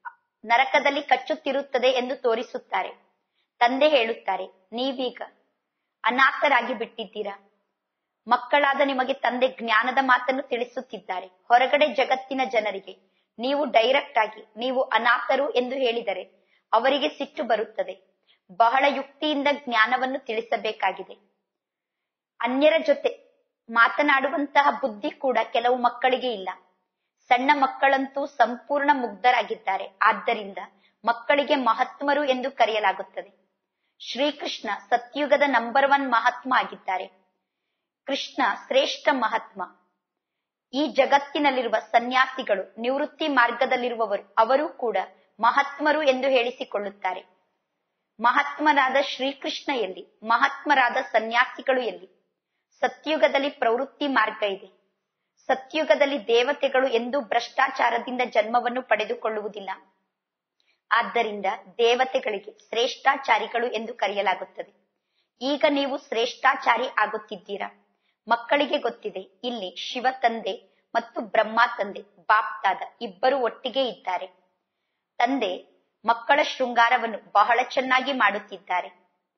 ನರಕದಲ್ಲಿ ಕಚ್ಚುತ್ತಿರುತ್ತದೆ ಎಂದು ತೋರಿಸುತ್ತಾರೆ ತಂದೆ ಹೇಳುತ್ತಾರೆ ನೀವೀಗ ಅನಾಥರಾಗಿ ಬಿಟ್ಟಿದ್ದೀರಾ ಮಕ್ಕಳಾದ ನಿಮಗೆ ತಂದೆ ಜ್ಞಾನದ ಮಾತನ್ನು ತಿಳಿಸುತ್ತಿದ್ದಾರೆ ಹೊರಗಡೆ ಜಗತ್ತಿನ ಜನರಿಗೆ ನೀವು ಡೈರೆಕ್ಟ್ ಆಗಿ ನೀವು ಅನಾಥರು ಎಂದು ಹೇಳಿದರೆ ಅವರಿಗೆ ಸಿಟ್ಟು ಬರುತ್ತದೆ ಬಹಳ ಯುಕ್ತಿಯಿಂದ ಜ್ಞಾನವನ್ನು ತಿಳಿಸಬೇಕಾಗಿದೆ ಅನ್ಯರ ಜೊತೆ ಮಾತನಾಡುವಂತಹ ಬುದ್ಧಿ ಕೂಡ ಕೆಲವು ಮಕ್ಕಳಿಗೆ ಇಲ್ಲ ಸಣ್ಣ ಮಕ್ಕಳಂತೂ ಸಂಪೂರ್ಣ ಮುಗ್ಧರಾಗಿದ್ದಾರೆ ಆದ್ದರಿಂದ ಮಕ್ಕಳಿಗೆ ಮಹಾತ್ಮರು ಎಂದು ಕರೆಯಲಾಗುತ್ತದೆ ಶ್ರೀಕೃಷ್ಣ ಸತ್ಯುಗದ ನಂಬರ್ ಒನ್ ಮಹಾತ್ಮ ಆಗಿದ್ದಾರೆ ಕೃಷ್ಣ ಶ್ರೇಷ್ಠ ಮಹಾತ್ಮ ಈ ಜಗತ್ತಿನಲ್ಲಿರುವ ಸನ್ಯಾಸಿಗಳು ನಿವೃತ್ತಿ ಮಾರ್ಗದಲ್ಲಿರುವವರು ಅವರು ಕೂಡ ಮಹಾತ್ಮರು ಎಂದು ಹೇಳಿಸಿಕೊಳ್ಳುತ್ತಾರೆ ಮಹಾತ್ಮರಾದ ಶ್ರೀಕೃಷ್ಣ ಎಲ್ಲಿ ಮಹಾತ್ಮರಾದ ಸನ್ಯಾಸಿಗಳು ಎಲ್ಲಿ ಸತ್ಯುಗದಲ್ಲಿ ಪ್ರವೃತ್ತಿ ಮಾರ್ಗ ಇದೆ ಸತ್ಯುಗದಲ್ಲಿ ದೇವತೆಗಳು ಎಂದೂ ಭ್ರಷ್ಟಾಚಾರದಿಂದ ಜನ್ಮವನ್ನು ಪಡೆದುಕೊಳ್ಳುವುದಿಲ್ಲ ಆದ್ದರಿಂದ ದೇವತೆಗಳಿಗೆ ಶ್ರೇಷ್ಠಾಚಾರಿಗಳು ಎಂದು ಕರೆಯಲಾಗುತ್ತದೆ ಈಗ ನೀವು ಶ್ರೇಷ್ಠಾಚಾರಿ ಆಗುತ್ತಿದ್ದೀರಾ ಮಕ್ಕಳಿಗೆ ಗೊತ್ತಿದೆ ಇಲ್ಲಿ ಶಿವ ತಂದೆ ಮತ್ತು ಬ್ರಹ್ಮ ತಂದೆ ಬಾಪ್ತಾದ ಇಬ್ಬರು ಒಟ್ಟಿಗೆ ಇದ್ದಾರೆ ತಂದೆ ಮಕ್ಕಳ ಶೃಂಗಾರವನ್ನು ಬಹಳ ಚೆನ್ನಾಗಿ ಮಾಡುತ್ತಿದ್ದಾರೆ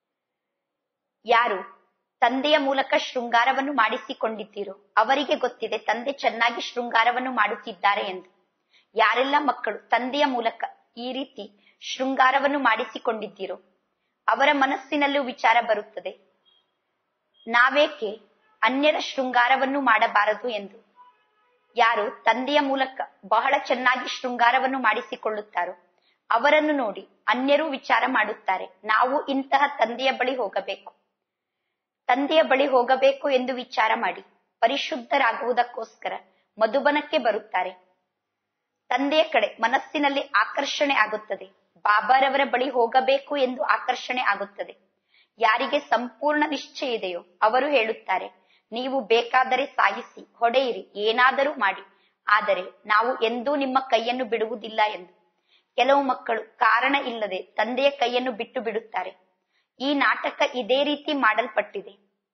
ಯಾರು ತಂದೆಯ ಮೂಲಕ ಶೃಂಗಾರವನ್ನು ಮಾಡಿಸಿಕೊಂಡಿದ್ದೀರೋ ಅವರಿಗೆ ಗೊತ್ತಿದೆ ತಂದೆ ಚೆನ್ನಾಗಿ ಶೃಂಗಾರವನ್ನು ಮಾಡುತ್ತಿದ್ದಾರೆ ಎಂದು ಯಾರೆಲ್ಲ ಮಕ್ಕಳು ತಂದೆಯ ಮೂಲಕ ಈ ರೀತಿ ಶೃಂಗಾರವನ್ನು ಮಾಡಿಸಿಕೊಂಡಿದ್ದೀರೋ ಅವರ ಮನಸ್ಸಿನಲ್ಲೂ ವಿಚಾರ ಬರುತ್ತದೆ ನಾವೇಕೆ ಅನ್ಯರ ಶೃಂಗಾರವನ್ನು ಮಾಡಬಾರದು ಎಂದು ಯಾರು ತಂದೆಯ ಮೂಲಕ ಬಹಳ ಚೆನ್ನಾಗಿ ಶೃಂಗಾರವನ್ನು ಮಾಡಿಸಿಕೊಳ್ಳುತ್ತಾರೋ ಅವರನ್ನು ನೋಡಿ ಅನ್ಯರು ವಿಚಾರ ಮಾಡುತ್ತಾರೆ ನಾವು ಇಂತಹ ತಂದೆಯ ಬಳಿ ಹೋಗಬೇಕು ತಂದೆಯ ಬಳಿ ಹೋಗಬೇಕು ಎಂದು ವಿಚಾರ ಮಾಡಿ ಪರಿಶುದ್ಧರಾಗುವುದಕ್ಕೋಸ್ಕರ ಮಧುಬನಕ್ಕೆ ಬರುತ್ತಾರೆ ತಂದೆಯ ಕಡೆ ಮನಸ್ಸಿನಲ್ಲಿ ಆಕರ್ಷಣೆ ಆಗುತ್ತದೆ ಬಾಬಾರವರ ಬಳಿ ಹೋಗಬೇಕು ಎಂದು ಆಕರ್ಷಣೆ ಆಗುತ್ತದೆ ಯಾರಿಗೆ ಸಂಪೂರ್ಣ ನಿಶ್ಚಯ ಇದೆಯೋ ಅವರು ಹೇಳುತ್ತಾರೆ ನೀವು ಬೇಕಾದರೆ ಸಾಯಿಸಿ ಹೊಡೆಯಿರಿ ಏನಾದರೂ ಮಾಡಿ ಆದರೆ ನಾವು ಎಂದೂ ನಿಮ್ಮ ಕೈಯನ್ನು ಬಿಡುವುದಿಲ್ಲ ಎಂದು ಕೆಲವು ಮಕ್ಕಳು ಕಾರಣ ಇಲ್ಲದೆ ತಂದೆಯ ಕೈಯನ್ನು ಬಿಟ್ಟು ಬಿಡುತ್ತಾರೆ ಈ ನಾಟಕ ಇದೇ ರೀತಿ ಮಾಡಲ್ಪಟ್ಟಿದೆ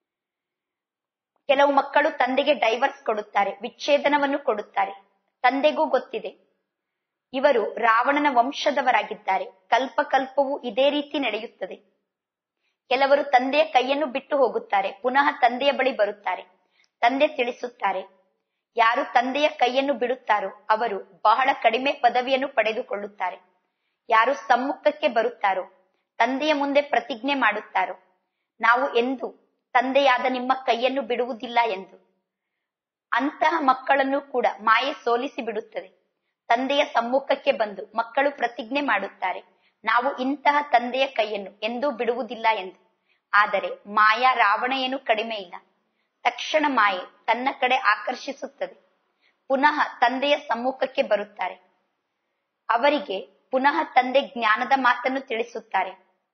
ಕೆಲವು ಮಕ್ಕಳು ತಂದೆಗೆ ಡೈವರ್ಸ್ ಕೊಡುತ್ತಾರೆ ವಿಚ್ಛೇದನವನ್ನು ಕೊಡುತ್ತಾರೆ ತಂದೆಗೂ ಗೊತ್ತಿದೆ ಇವರು ರಾವಣನ ವಂಶದವರಾಗಿದ್ದಾರೆ ಕಲ್ಪ ಕಲ್ಪವೂ ಇದೇ ರೀತಿ ನಡೆಯುತ್ತದೆ ಕೆಲವರು ತಂದೆಯ ಕೈಯನ್ನು ಬಿಟ್ಟು ಹೋಗುತ್ತಾರೆ ಪುನಃ ತಂದೆಯ ಬಳಿ ಬರುತ್ತಾರೆ ತಂದೆ ತಿಳಿಸುತ್ತಾರೆ ಯಾರು ತಂದೆಯ ಕೈಯನ್ನು ಬಿಡುತ್ತಾರೋ ಅವರು ಬಹಳ ಕಡಿಮೆ ಪದವಿಯನ್ನು ಪಡೆದುಕೊಳ್ಳುತ್ತಾರೆ ಯಾರು ಸಮ್ಮುಖಕ್ಕೆ ಬರುತ್ತಾರೋ ತಂದೆಯ ಮುಂದೆ ಪ್ರತಿಜ್ಞೆ ಮಾಡುತ್ತಾರೋ ನಾವು ಎಂದು ತಂದೆಯಾದ ನಿಮ್ಮ ಕೈಯನ್ನು ಬಿಡುವುದಿಲ್ಲ ಎಂದು ಅಂತಹ ಮಕ್ಕಳನ್ನು ಕೂಡ ಮಾಯೆ ಸೋಲಿಸಿ ಬಿಡುತ್ತದೆ ತಂದೆಯ ಸಮ್ಮುಖಕ್ಕೆ ಬಂದು ಮಕ್ಕಳು ಪ್ರತಿಜ್ಞೆ ಮಾಡುತ್ತಾರೆ ನಾವು ಇಂತಹ ತಂದೆಯ ಕೈಯನ್ನು ಎಂದೂ ಬಿಡುವುದಿಲ್ಲ ಎಂದು ಆದರೆ ಮಾಯಾ ರಾವಣ ಏನು ಕಡಿಮೆ ಇಲ್ಲ ತಕ್ಷಣ ಮಾಯೆ ತನ್ನ ಕಡೆ ಆಕರ್ಷಿಸುತ್ತದೆ ಪುನಃ ತಂದೆಯ ಸಮ್ಮುಖಕ್ಕೆ ಬರುತ್ತಾರೆ ಅವರಿಗೆ ಪುನಃ ತಂದೆ ಜ್ಞಾನದ ಮಾತನ್ನು ತಿಳಿಸುತ್ತಾರೆ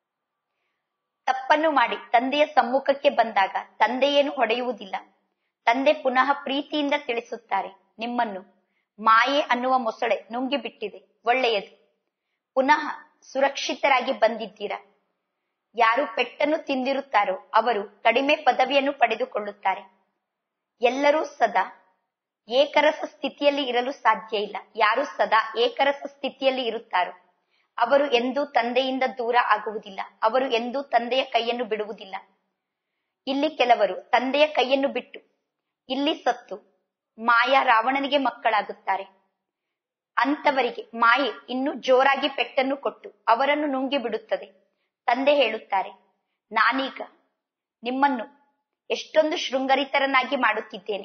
ತಪ್ಪನ್ನು ಮಾಡಿ ತಂದೆಯ ಸಮ್ಮುಖಕ್ಕೆ ಬಂದಾಗ ತಂದೆಯೇನು ಹೊಡೆಯುವುದಿಲ್ಲ ತಂದೆ ಪುನಃ ಪ್ರೀತಿಯಿಂದ ತಿಳಿಸುತ್ತಾರೆ ನಿಮ್ಮನ್ನು ಮಾಯೆ ಅನ್ನುವ ಮೊಸಳೆ ನುಂಗಿಬಿಟ್ಟಿದೆ ಒಳ್ಳೆಯದು ಪುನಃ ಸುರಕ್ಷಿತರಾಗಿ ಬಂದಿದ್ದೀರಾ ಯಾರು ಪೆಟ್ಟನ್ನು ತಿಂದಿರುತ್ತಾರೋ ಅವರು ಕಡಿಮೆ ಪದವಿಯನ್ನು ಪಡೆದುಕೊಳ್ಳುತ್ತಾರೆ ಎಲ್ಲರೂ ಸದಾ ಏಕರಸ ಸ್ಥಿತಿಯಲ್ಲಿ ಇರಲು ಸಾಧ್ಯ ಇಲ್ಲ ಯಾರು ಸದಾ ಏಕರಸ ಸ್ಥಿತಿಯಲ್ಲಿ ಇರುತ್ತಾರೋ ಅವರು ಎಂದೂ ತಂದೆಯಿಂದ ದೂರ ಆಗುವುದಿಲ್ಲ ಅವರು ಎಂದೂ ತಂದೆಯ ಕೈಯನ್ನು ಬಿಡುವುದಿಲ್ಲ ಇಲ್ಲಿ ಕೆಲವರು ತಂದೆಯ ಕೈಯನ್ನು ಬಿಟ್ಟು ಇಲ್ಲಿ ಸತ್ತು ಮಾಯಾ ರಾವಣನಿಗೆ ಮಕ್ಕಳಾಗುತ್ತಾರೆ ಅಂತವರಿಗೆ ಮಾಯೆ ಇನ್ನೂ ಜೋರಾಗಿ ಪೆಟ್ಟನ್ನು ಕೊಟ್ಟು ಅವರನ್ನು ನುಂಗಿ ಬಿಡುತ್ತದೆ ತಂದೆ ಹೇಳುತ್ತಾರೆ ನಾನೀಗ ನಿಮ್ಮನ್ನು ಎಷ್ಟೊಂದು ಶೃಂಗರಿತರನಾಗಿ ಮಾಡುತ್ತಿದ್ದೇನೆ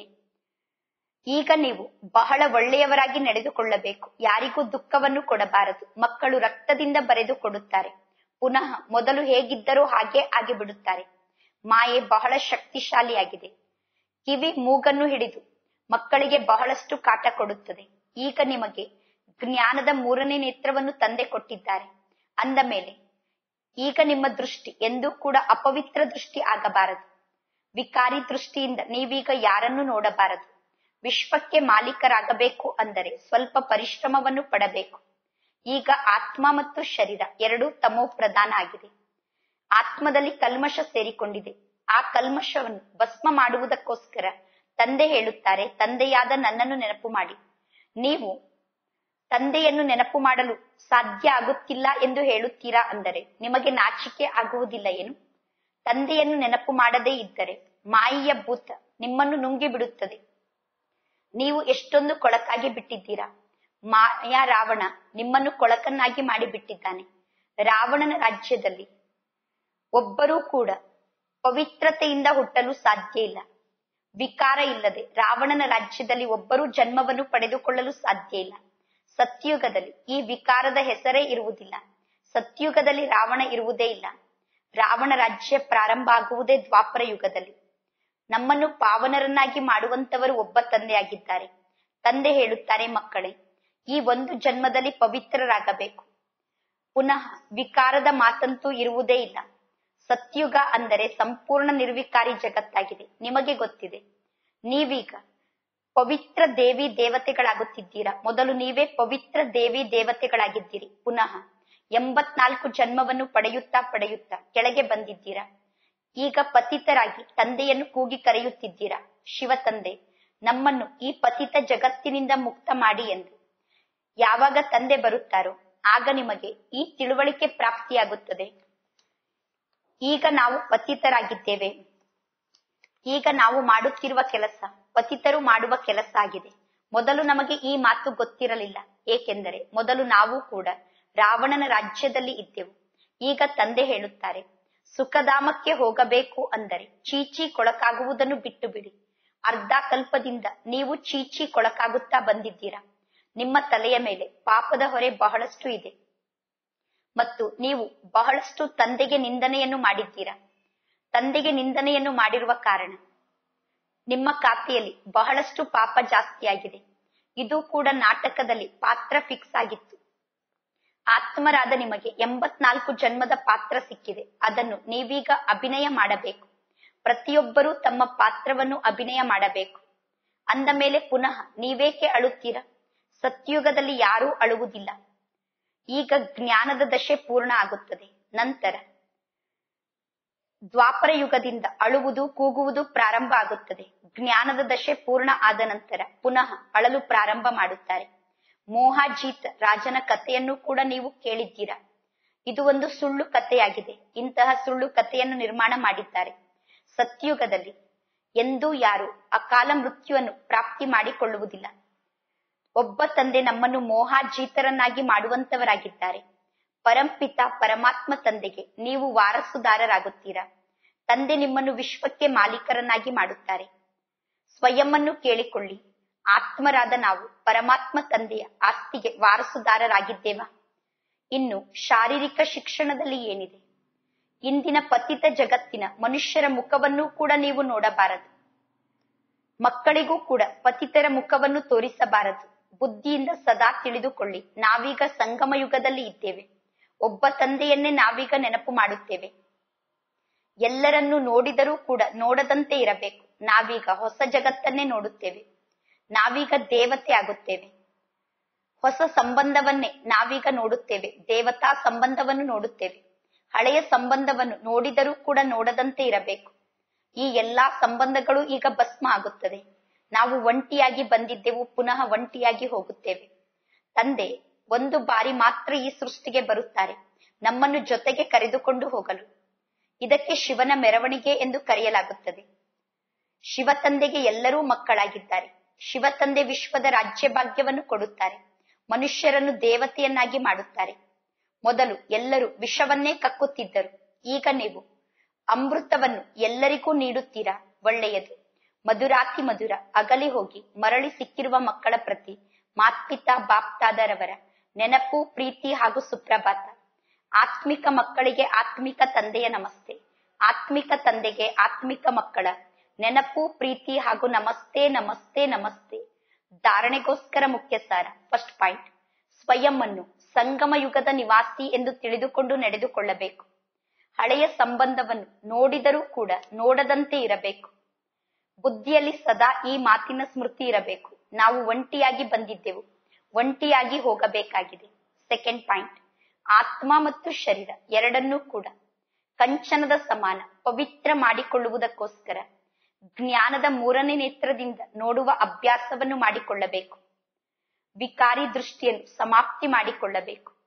ಈಗ ನೀವು ಬಹಳ ಒಳ್ಳೆಯವರಾಗಿ ನಡೆದುಕೊಳ್ಳಬೇಕು ಯಾರಿಗೂ ದುಃಖವನ್ನು ಕೊಡಬಾರದು ಮಕ್ಕಳು ರಕ್ತದಿಂದ ಬರೆದು ಕೊಡುತ್ತಾರೆ ಪುನಃ ಮೊದಲು ಹೇಗಿದ್ದರೋ ಹಾಗೆ ಆಗಿ ಬಿಡುತ್ತಾರೆ ಮಾಯೆ ಬಹಳ ಶಕ್ತಿಶಾಲಿಯಾಗಿದೆ ಕಿವಿ ಮೂಗನ್ನು ಹಿಡಿದು ಮಕ್ಕಳಿಗೆ ಬಹಳಷ್ಟು ಕಾಟ ಕೊಡುತ್ತದೆ ಈಗ ನಿಮಗೆ ಜ್ಞಾನದ ಮೂರನೇ ನೇತ್ರವನ್ನು ತಂದೆ ಕೊಟ್ಟಿದ್ದಾರೆ ಅಂದ ಮೇಲೆ ಈಗ ನಿಮ್ಮ ದೃಷ್ಟಿ ಎಂದೂ ಕೂಡ ಅಪವಿತ್ರ ದೃಷ್ಟಿ ಆಗಬಾರದು ವಿಕಾರಿ ದೃಷ್ಟಿಯಿಂದ ನೀವೀಗ ಯಾರನ್ನು ನೋಡಬಾರದು ವಿಶ್ವಕ್ಕೆ ಮಾಲೀಕರಾಗಬೇಕು ಅಂದರೆ ಸ್ವಲ್ಪ ಪರಿಶ್ರಮವನ್ನು ಪಡಬೇಕು ಈಗ ಆತ್ಮ ಮತ್ತು ಶರೀರ ಎರಡೂ ತಮೋ ಪ್ರಧಾನ ಆಗಿದೆ ಆತ್ಮದಲ್ಲಿ ಕಲ್ಮಶ ಸೇರಿಕೊಂಡಿದೆ ಆ ಕಲ್ಮಶವನ್ನು ಭಸ್ಮ ಮಾಡುವುದಕ್ಕೋಸ್ಕರ ತಂದೆ ಹೇಳುತ್ತಾರೆ ತಂದೆಯಾದ ನನ್ನನ್ನು ನೆನಪು ಮಾಡಿ ನೀವು ತಂದೆಯನ್ನು ನೆನಪು ಮಾಡಲು ಸಾಧ್ಯ ಆಗುತ್ತಿಲ್ಲ ಎಂದು ಹೇಳುತ್ತೀರಾ ಅಂದರೆ ನಿಮಗೆ ನಾಚಿಕೆ ಆಗುವುದಿಲ್ಲ ಏನು ತಂದೆಯನ್ನು ನೆನಪು ಮಾಡದೇ ಇದ್ದರೆ ಮಾಯಿಯ ಭೂತ ನಿಮ್ಮನ್ನು ನುಂಗಿ ಬಿಡುತ್ತದೆ ನೀವು ಎಷ್ಟೊಂದು ಕೊಳಕಾಗಿ ಬಿಟ್ಟಿದ್ದೀರಾ ಮಾಯಾ ರಾವಣ ನಿಮ್ಮನ್ನು ಕೊಳಕನ್ನಾಗಿ ಮಾಡಿ ಬಿಟ್ಟಿದ್ದಾನೆ ರಾವಣನ ರಾಜ್ಯದಲ್ಲಿ ಒಬ್ಬರೂ ಕೂಡ ಪವಿತ್ರತೆಯಿಂದ ಹುಟ್ಟಲು ಸಾಧ್ಯ ಇಲ್ಲ ವಿಕಾರ ಇಲ್ಲದೆ ರಾವಣನ ರಾಜ್ಯದಲ್ಲಿ ಒಬ್ಬರೂ ಜನ್ಮವನ್ನು ಪಡೆದುಕೊಳ್ಳಲು ಸಾಧ್ಯ ಇಲ್ಲ ಸತ್ಯುಗದಲ್ಲಿ ಈ ವಿಕಾರದ ಹೆಸರೇ ಇರುವುದಿಲ್ಲ ಸತ್ಯುಗದಲ್ಲಿ ರಾವಣ ಇರುವುದೇ ಇಲ್ಲ ರಾವಣ ರಾಜ್ಯ ಪ್ರಾರಂಭ ಆಗುವುದೇ ದ್ವಾಪರ ಯುಗದಲ್ಲಿ ನಮ್ಮನ್ನು ಪಾವನರನ್ನಾಗಿ ಮಾಡುವಂತವರು ಒಬ್ಬ ತಂದೆಯಾಗಿದ್ದಾರೆ ತಂದೆ ಹೇಳುತ್ತಾರೆ ಮಕ್ಕಳೇ ಈ ಒಂದು ಜನ್ಮದಲ್ಲಿ ಪವಿತ್ರರಾಗಬೇಕು ಪುನಃ ವಿಕಾರದ ಮಾತಂತೂ ಇರುವುದೇ ಇಲ್ಲ ಸತ್ಯುಗ ಅಂದರೆ ಸಂಪೂರ್ಣ ನಿರ್ವಿಕಾರಿ ಜಗತ್ತಾಗಿದೆ ನಿಮಗೆ ಗೊತ್ತಿದೆ ನೀವೀಗ ಪವಿತ್ರ ದೇವಿ ದೇವತೆಗಳಾಗುತ್ತಿದ್ದೀರಾ ಮೊದಲು ನೀವೇ ಪವಿತ್ರ ದೇವಿ ದೇವತೆಗಳಾಗಿದ್ದೀರಿ ಪುನಃ ಎಂಬತ್ನಾಲ್ಕು ಜನ್ಮವನ್ನು ಪಡೆಯುತ್ತಾ ಪಡೆಯುತ್ತಾ ಕೆಳಗೆ ಬಂದಿದ್ದೀರಾ ಈಗ ಪತಿತರಾಗಿ ತಂದೆಯನ್ನು ಕೂಗಿ ಕರೆಯುತ್ತಿದ್ದೀರಾ ಶಿವ ತಂದೆ ನಮ್ಮನ್ನು ಈ ಪತಿತ ಜಗತ್ತಿನಿಂದ ಮುಕ್ತ ಮಾಡಿ ಎಂದು ಯಾವಾಗ ತಂದೆ ಬರುತ್ತಾರೋ ಆಗ ನಿಮಗೆ ಈ ತಿಳುವಳಿಕೆ ಪ್ರಾಪ್ತಿಯಾಗುತ್ತದೆ ಈಗ ನಾವು ಪತಿತರಾಗಿದ್ದೇವೆ ಈಗ ನಾವು ಮಾಡುತ್ತಿರುವ ಕೆಲಸ ಪತಿತರು ಮಾಡುವ ಕೆಲಸ ಆಗಿದೆ ಮೊದಲು ನಮಗೆ ಈ ಮಾತು ಗೊತ್ತಿರಲಿಲ್ಲ ಏಕೆಂದರೆ ಮೊದಲು ನಾವು ಕೂಡ ರಾವಣನ ರಾಜ್ಯದಲ್ಲಿ ಇದ್ದೆವು ಈಗ ತಂದೆ ಹೇಳುತ್ತಾರೆ ಸುಖಧಾಮಕ್ಕೆ ಹೋಗಬೇಕು ಅಂದರೆ ಚೀಚಿ ಕೊಳಕಾಗುವುದನ್ನು ಬಿಟ್ಟು ಬಿಡಿ ಅರ್ಧ ಕಲ್ಪದಿಂದ ನೀವು ಚೀಚಿ ಕೊಳಕಾಗುತ್ತಾ ಬಂದಿದ್ದೀರಾ ನಿಮ್ಮ ತಲೆಯ ಮೇಲೆ ಪಾಪದ ಹೊರೆ ಬಹಳಷ್ಟು ಇದೆ ಮತ್ತು ನೀವು ಬಹಳಷ್ಟು ತಂದೆಗೆ ನಿಂದನೆಯನ್ನು ಮಾಡಿದ್ದೀರಾ ತಂದೆಗೆ ನಿಂದನೆಯನ್ನು ಮಾಡಿರುವ ಕಾರಣ ನಿಮ್ಮ ಖಾತೆಯಲ್ಲಿ ಬಹಳಷ್ಟು ಪಾಪ ಜಾಸ್ತಿಯಾಗಿದೆ ಇದು ಕೂಡ ನಾಟಕದಲ್ಲಿ ಪಾತ್ರ ಫಿಕ್ಸ್ ಆಗಿತ್ತು ಆತ್ಮರಾದ ನಿಮಗೆ ಎಂಬತ್ನಾಲ್ಕು ಜನ್ಮದ ಪಾತ್ರ ಸಿಕ್ಕಿದೆ ಅದನ್ನು ನೀವೀಗ ಅಭಿನಯ ಮಾಡಬೇಕು ಪ್ರತಿಯೊಬ್ಬರೂ ತಮ್ಮ ಪಾತ್ರವನ್ನು ಅಭಿನಯ ಮಾಡಬೇಕು ಅಂದ ಮೇಲೆ ಪುನಃ ನೀವೇಕೆ ಅಳುತ್ತೀರಾ ಸತ್ಯುಗದಲ್ಲಿ ಯಾರೂ ಅಳುವುದಿಲ್ಲ ಈಗ ಜ್ಞಾನದ ದಶೆ ಪೂರ್ಣ ಆಗುತ್ತದೆ ನಂತರ ದ್ವಾಪರ ಯುಗದಿಂದ ಅಳುವುದು ಕೂಗುವುದು ಪ್ರಾರಂಭ ಆಗುತ್ತದೆ ಜ್ಞಾನದ ದಶೆ ಪೂರ್ಣ ಆದ ನಂತರ ಪುನಃ ಅಳಲು ಪ್ರಾರಂಭ ಮಾಡುತ್ತಾರೆ ಮೋಹಾಜೀತ್ ರಾಜನ ಕಥೆಯನ್ನು ಕೂಡ ನೀವು ಕೇಳಿದ್ದೀರಾ ಇದು ಒಂದು ಸುಳ್ಳು ಕಥೆಯಾಗಿದೆ ಇಂತಹ ಸುಳ್ಳು ಕಥೆಯನ್ನು ನಿರ್ಮಾಣ ಮಾಡಿದ್ದಾರೆ ಸತ್ಯುಗದಲ್ಲಿ ಎಂದೂ ಯಾರು ಅಕಾಲ ಮೃತ್ಯುವನ್ನು ಪ್ರಾಪ್ತಿ ಮಾಡಿಕೊಳ್ಳುವುದಿಲ್ಲ ಒಬ್ಬ ತಂದೆ ನಮ್ಮನ್ನು ಮೋಹಾಜೀತರನ್ನಾಗಿ ಮಾಡುವಂತವರಾಗಿದ್ದಾರೆ ಪರಂಪಿತ ಪರಮಾತ್ಮ ತಂದೆಗೆ ನೀವು ವಾರಸುದಾರರಾಗುತ್ತೀರಾ ತಂದೆ ನಿಮ್ಮನ್ನು ವಿಶ್ವಕ್ಕೆ ಮಾಲೀಕರನ್ನಾಗಿ ಮಾಡುತ್ತಾರೆ ಸ್ವಯಂವನ್ನು ಕೇಳಿಕೊಳ್ಳಿ ಆತ್ಮರಾದ ನಾವು ಪರಮಾತ್ಮ ತಂದೆಯ ಆಸ್ತಿಗೆ ವಾರಸುದಾರರಾಗಿದ್ದೇವಾ ಇನ್ನು ಶಾರೀರಿಕ ಶಿಕ್ಷಣದಲ್ಲಿ ಏನಿದೆ ಇಂದಿನ ಪತಿತ ಜಗತ್ತಿನ ಮನುಷ್ಯರ ಮುಖವನ್ನೂ ಕೂಡ ನೀವು ನೋಡಬಾರದು ಮಕ್ಕಳಿಗೂ ಕೂಡ ಪತಿತರ ಮುಖವನ್ನು ತೋರಿಸಬಾರದು ಬುದ್ಧಿಯಿಂದ ಸದಾ ತಿಳಿದುಕೊಳ್ಳಿ ನಾವೀಗ ಸಂಗಮ ಯುಗದಲ್ಲಿ ಇದ್ದೇವೆ ಒಬ್ಬ ತಂದೆಯನ್ನೇ ನಾವೀಗ ನೆನಪು ಮಾಡುತ್ತೇವೆ ಎಲ್ಲರನ್ನು ನೋಡಿದರೂ ಕೂಡ ನೋಡದಂತೆ ಇರಬೇಕು ನಾವೀಗ ಹೊಸ ಜಗತ್ತನ್ನೇ ನೋಡುತ್ತೇವೆ ನಾವೀಗ ದೇವತೆ ಆಗುತ್ತೇವೆ ಹೊಸ ಸಂಬಂಧವನ್ನೇ ನಾವೀಗ ನೋಡುತ್ತೇವೆ ದೇವತಾ ಸಂಬಂಧವನ್ನು ನೋಡುತ್ತೇವೆ ಹಳೆಯ ಸಂಬಂಧವನ್ನು ನೋಡಿದರೂ ಕೂಡ ನೋಡದಂತೆ ಇರಬೇಕು ಈ ಎಲ್ಲಾ ಸಂಬಂಧಗಳು ಈಗ ಭಸ್ಮ ಆಗುತ್ತದೆ ನಾವು ಒಂಟಿಯಾಗಿ ಬಂದಿದ್ದೆವು ಪುನಃ ಒಂಟಿಯಾಗಿ ಹೋಗುತ್ತೇವೆ ತಂದೆ ಒಂದು ಬಾರಿ ಮಾತ್ರ ಈ ಸೃಷ್ಟಿಗೆ ಬರುತ್ತಾರೆ ನಮ್ಮನ್ನು ಜೊತೆಗೆ ಕರೆದುಕೊಂಡು ಹೋಗಲು ಇದಕ್ಕೆ ಶಿವನ ಮೆರವಣಿಗೆ ಎಂದು ಕರೆಯಲಾಗುತ್ತದೆ ಶಿವ ತಂದೆಗೆ ಎಲ್ಲರೂ ಮಕ್ಕಳಾಗಿದ್ದಾರೆ ಶಿವ ತಂದೆ ವಿಶ್ವದ ರಾಜ್ಯ ಭಾಗ್ಯವನ್ನು ಕೊಡುತ್ತಾರೆ ಮನುಷ್ಯರನ್ನು ದೇವತೆಯನ್ನಾಗಿ ಮಾಡುತ್ತಾರೆ ಮೊದಲು ಎಲ್ಲರೂ ವಿಷವನ್ನೇ ಕಕ್ಕುತ್ತಿದ್ದರು ಈಗ ನೀವು ಅಮೃತವನ್ನು ಎಲ್ಲರಿಗೂ ನೀಡುತ್ತೀರಾ ಒಳ್ಳೆಯದು ಮಧುರಾತಿ ಮಧುರ ಅಗಲಿ ಹೋಗಿ ಮರಳಿ ಸಿಕ್ಕಿರುವ ಮಕ್ಕಳ ಪ್ರತಿ ಮಾತ್ಪಿತಾ ಬಾಪ್ತಾದರವರ ನೆನಪು ಪ್ರೀತಿ ಹಾಗೂ ಸುಪ್ರಭಾತ ಆತ್ಮಿಕ ಮಕ್ಕಳಿಗೆ ಆತ್ಮಿಕ ತಂದೆಯ ನಮಸ್ತೆ ಆತ್ಮಿಕ ತಂದೆಗೆ ಆತ್ಮಿಕ ಮಕ್ಕಳ ನೆನಪು ಪ್ರೀತಿ ಹಾಗೂ ನಮಸ್ತೆ ನಮಸ್ತೆ ನಮಸ್ತೆ ಧಾರಣೆಗೋಸ್ಕರ ಮುಖ್ಯ ಸಾರ ಫಸ್ಟ್ ಪಾಯಿಂಟ್ ಸ್ವಯಂ ಅನ್ನು ಸಂಗಮ ಯುಗದ ನಿವಾಸಿ ಎಂದು ತಿಳಿದುಕೊಂಡು ನಡೆದುಕೊಳ್ಳಬೇಕು ಹಳೆಯ ಸಂಬಂಧವನ್ನು ನೋಡಿದರೂ ಕೂಡ ನೋಡದಂತೆ ಇರಬೇಕು ಬುದ್ಧಿಯಲ್ಲಿ ಸದಾ ಈ ಮಾತಿನ ಸ್ಮೃತಿ ಇರಬೇಕು ನಾವು ಒಂಟಿಯಾಗಿ ಬಂದಿದ್ದೆವು ಒಂಟಿಯಾಗಿ ಹೋಗಬೇಕಾಗಿದೆ ಸೆಕೆಂಡ್ ಪಾಯಿಂಟ್ ಆತ್ಮ ಮತ್ತು ಶರೀರ ಎರಡನ್ನೂ ಕೂಡ ಕಂಚನದ ಸಮಾನ ಪವಿತ್ರ ಮಾಡಿಕೊಳ್ಳುವುದಕ್ಕೋಸ್ಕರ ಜ್ಞಾನದ ಮೂರನೇ ನೇತ್ರದಿಂದ ನೋಡುವ ಅಭ್ಯಾಸವನ್ನು ಮಾಡಿಕೊಳ್ಳಬೇಕು ವಿಕಾರಿ ದೃಷ್ಟಿಯನ್ನು ಸಮಾಪ್ತಿ ಮಾಡಿಕೊಳ್ಳಬೇಕು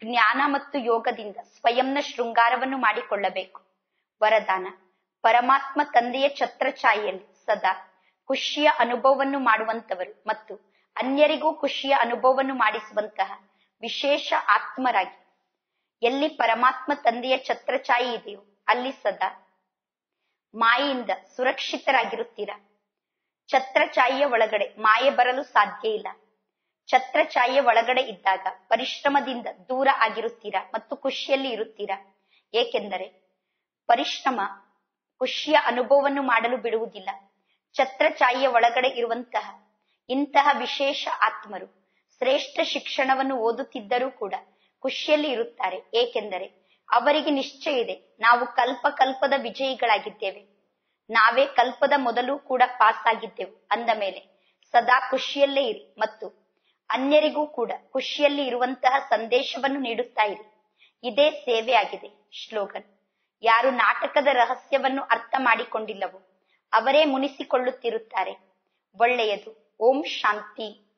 ಜ್ಞಾನ ಮತ್ತು ಯೋಗದಿಂದ ಸ್ವಯಂನ ಶೃಂಗಾರವನ್ನು ಮಾಡಿಕೊಳ್ಳಬೇಕು ವರದಾನ ಪರಮಾತ್ಮ ತಂದೆಯ ಛತ್ರಛಾಯೆಯಲ್ಲಿ ಸದಾ ಖುಷಿಯ ಅನುಭವವನ್ನು ಮಾಡುವಂತವರು ಮತ್ತು ಅನ್ಯರಿಗೂ ಖುಷಿಯ ಅನುಭವವನ್ನು ಮಾಡಿಸುವಂತಹ ವಿಶೇಷ ಆತ್ಮರಾಗಿ ಎಲ್ಲಿ ಪರಮಾತ್ಮ ತಂದೆಯ ಛತ್ರಛಾಯೆ ಇದೆಯೋ ಅಲ್ಲಿ ಸದಾ ಮಾಯೆಯಿಂದ ಸುರಕ್ಷಿತರಾಗಿರುತ್ತೀರಾ ಛತ್ರಛಾಯೆಯ ಒಳಗಡೆ ಮಾಯೆ ಬರಲು ಸಾಧ್ಯ ಇಲ್ಲ ಛತ್ರಛಾಯೆಯ ಒಳಗಡೆ ಇದ್ದಾಗ ಪರಿಶ್ರಮದಿಂದ ದೂರ ಆಗಿರುತ್ತೀರಾ ಮತ್ತು ಖುಷಿಯಲ್ಲಿ ಇರುತ್ತೀರಾ ಏಕೆಂದರೆ ಪರಿಶ್ರಮ ಖುಷಿಯ ಅನುಭವವನ್ನು ಮಾಡಲು ಬಿಡುವುದಿಲ್ಲ ಛತ್ರಛಾಯೆಯ ಒಳಗಡೆ ಇರುವಂತಹ ಇಂತಹ ವಿಶೇಷ ಆತ್ಮರು ಶ್ರೇಷ್ಠ ಶಿಕ್ಷಣವನ್ನು ಓದುತ್ತಿದ್ದರೂ ಕೂಡ ಖುಷಿಯಲ್ಲಿ ಇರುತ್ತಾರೆ ಏಕೆಂದರೆ ಅವರಿಗೆ ನಿಶ್ಚಯ ಇದೆ ನಾವು ಕಲ್ಪ ಕಲ್ಪದ ವಿಜಯಿಗಳಾಗಿದ್ದೇವೆ ನಾವೇ ಕಲ್ಪದ ಮೊದಲು ಕೂಡ ಪಾಸ್ ಆಗಿದ್ದೆವು ಅಂದ ಮೇಲೆ ಸದಾ ಖುಷಿಯಲ್ಲೇ ಇರಿ ಮತ್ತು ಅನ್ಯರಿಗೂ ಕೂಡ ಖುಷಿಯಲ್ಲಿ ಇರುವಂತಹ ಸಂದೇಶವನ್ನು ನೀಡುತ್ತಾ ಇರಿ ಇದೇ ಸೇವೆ ಆಗಿದೆ ಶ್ಲೋಗನ್ ಯಾರು ನಾಟಕದ ರಹಸ್ಯವನ್ನು ಅರ್ಥ ಮಾಡಿಕೊಂಡಿಲ್ಲವೋ ಅವರೇ ಮುನಿಸಿಕೊಳ್ಳುತ್ತಿರುತ್ತಾರೆ ಒಳ್ಳೆಯದು ಓಂ ಶಾಂತಿ